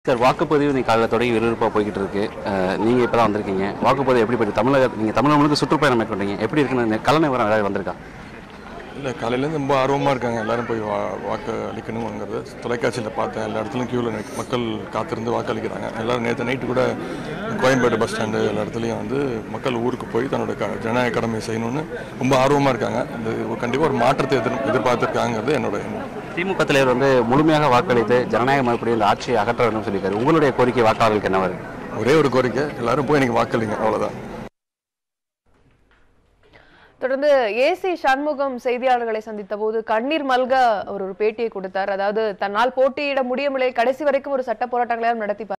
sir வாக்குப்பதிவு நீ காலையில் தொடங்கி விறுவிறுப்பாக போய்கிட்டு இருக்கு அஹ், நீங்க இப்பதான் வந்திருக்கீங்க வாக்குப்பதிவு எப்படி போயிட்டு தமிழக நீங்க தமிழக முழுக்க சுற்றுப்பயணம் மேற்கொண்டீங்க எப்படி இருக்குன்னு கல நிலவரம் ஏதாவது வந்திருக்கா இல்லை காலையிலேருந்து ரொம்ப ஆர்வமாக இருக்காங்க எல்லாரும் போய் வா வாக்கு அளிக்கணுங்கிறது தொலைக்காட்சியில் பார்த்தேன் எல்லா இடத்துலையும் க்யூவில் மக்கள் காத்திருந்து வாக்களிக்கிறாங்க எல்லாரும் நேற்று நைட்டு கூட கோயம்பேடு பஸ் ஸ்டாண்டு எல்லா இடத்துலையும் வந்து மக்கள் ஊருக்கு போய் தன்னோட க ஜனநாயக கடமையை செய்யணும்னு ரொம்ப ஆர்வமாக இருக்காங்க இந்த கண்டிப்பாக ஒரு மாற்றத்தை எதிர் எதிர்பார்த்துருக்காங்கிறது என்னோட எண்ணம் திமுக தலைவர் வந்து முழுமையாக வாக்களித்து ஜனநாயக மறுபடியும் இந்த ஆட்சியை அகற்ற வேண்டும் சொல்லியிருக்காரு உங்களுடைய கோரிக்கை வாக்காளர்களுக்கு என்னவா இருக்கு ஒரே ஒரு கோரிக்கை எல்லாரும் போய் எனக்கு வாக்களிங்க அவ்வளோதான் தொடர்ந்து ஏசி சண்முகம் செய்தியாளர்களை சந்தித்த போது கண்ணீர் மல்க அவர் ஒரு பேட்டியை கொடுத்தார் அதாவது தன்னால் போட்டியிட முடியவில்லை கடைசி வரைக்கும் ஒரு சட்ட போராட்டங்களையும் நடத்தி